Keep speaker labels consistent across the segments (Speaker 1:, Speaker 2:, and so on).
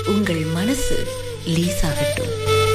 Speaker 1: உங்கள் மனசு லேசாகட்டும்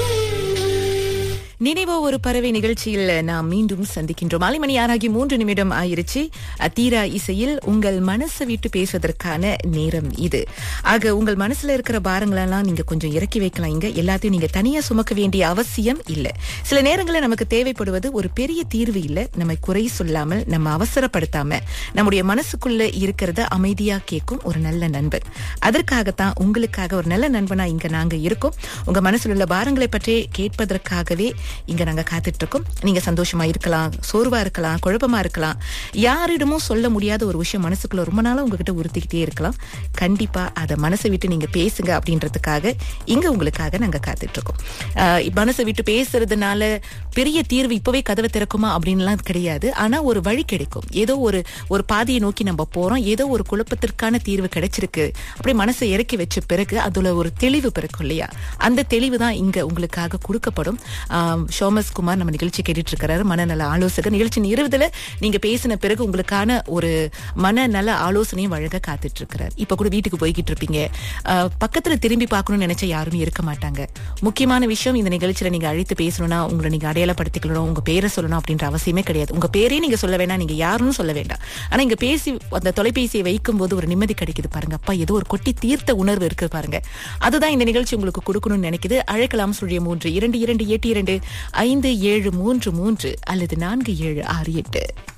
Speaker 1: நினைவோ ஒரு பறவை நிகழ்ச்சியில் நாம் மீண்டும் சந்திக்கின்றோம் மாலை மணி ஆறாகி மூன்று நிமிடம் ஆயிருச்சு தீரா இசையில் உங்கள் மனசை விட்டு பேசுவதற்கான நேரம் இது ஆக உங்கள் மனசுல இருக்கிற பாரங்களெல்லாம் நீங்க கொஞ்சம் இறக்கி வைக்கலாம் இங்க எல்லாத்தையும் நீங்க தனியா சுமக்க வேண்டிய அவசியம் இல்ல சில நேரங்களில் நமக்கு தேவைப்படுவது ஒரு பெரிய தீர்வு இல்ல நம்ம குறை சொல்லாமல் நம்ம அவசரப்படுத்தாம நம்முடைய மனசுக்குள்ள இருக்கிறத அமைதியா கேட்கும் ஒரு நல்ல நண்பன் அதற்காகத்தான் உங்களுக்காக ஒரு நல்ல நண்பனா இங்க நாங்க இருக்கோம் உங்க மனசுல உள்ள பாரங்களை பற்றி கேட்பதற்காகவே இங்க நாங்க காத்துட்டு இருக்கோம் நீங்க சந்தோஷமா இருக்கலாம் சோர்வா இருக்கலாம் குழப்பமா இருக்கலாம் யாரிடமும் சொல்ல முடியாத ஒரு விஷயம் மனசுக்குள்ள ரொம்ப நாளா உங்ககிட்ட உறுத்திக்கிட்டே இருக்கலாம் கண்டிப்பா அதை மனசை விட்டு நீங்க பேசுங்க அப்படின்றதுக்காக இங்க உங்களுக்காக நாங்க காத்துட்டு இருக்கோம் ஆஹ் மனசை விட்டு பேசுறதுனால பெரிய தீர்வு இப்பவே கதவை திறக்குமா அப்படின்லாம் கிடையாது ஆனா ஒரு வழி கிடைக்கும் ஏதோ ஒரு ஒரு பாதையை நோக்கி நம்ம போறோம் ஏதோ ஒரு குழப்பத்திற்கான தீர்வு கிடைச்சிருக்கு அப்படியே மனசை இறக்கி வச்ச பிறகு அதுல ஒரு தெளிவு பிறக்கும் இல்லையா அந்த தெளிவு தான் இங்க உங்களுக்காக கொடுக்கப்படும் ஆஹ் ஷோமஸ் குமார் நம்ம நிகழ்ச்சி கேட்டுட்டு இருக்கிறாரு மனநல ஆலோசகர் நிகழ்ச்சி இருபதுல நீங்க பேசின பிறகு உங்களுக்கான ஒரு மனநல ஆலோசனையும் வழங்க காத்துட்டு இருக்கிறார் இப்ப கூட வீட்டுக்கு போய்கிட்டு இருப்பீங்க ஆஹ் பக்கத்துல திரும்பி பார்க்கணும்னு நினைச்ச யாருமே இருக்க மாட்டாங்க முக்கியமான விஷயம் இந்த நிகழ்ச்சியில நீங்க அழைத்து பேசணும்னா உங்களை நீங்க அடையாளப்படுத்திக்கணும் உங்க பேரை சொல்லணும் அப்படின்ற அவசியமே கிடையாது உங்க பேரே நீங்க சொல்ல வேண்டாம் நீங்க யாருன்னு சொல்ல வேண்டாம் ஆனா இங்க பேசி அந்த தொலைபேசியை வைக்கும் போது ஒரு நிம்மதி கிடைக்குது பாருங்க அப்பா ஏதோ ஒரு கொட்டி தீர்த்த உணர்வு இருக்கு பாருங்க அதுதான் இந்த நிகழ்ச்சி உங்களுக்கு கொடுக்கணும்னு நினைக்குது அழைக்கலாம் சொல்லிய மூன்று இரண்டு இரண்டு எட்டு இரண்டு ஐந்து ஏழு மூன்று மூன்று அல்லது நான்கு ஏழு ஆறு எட்டு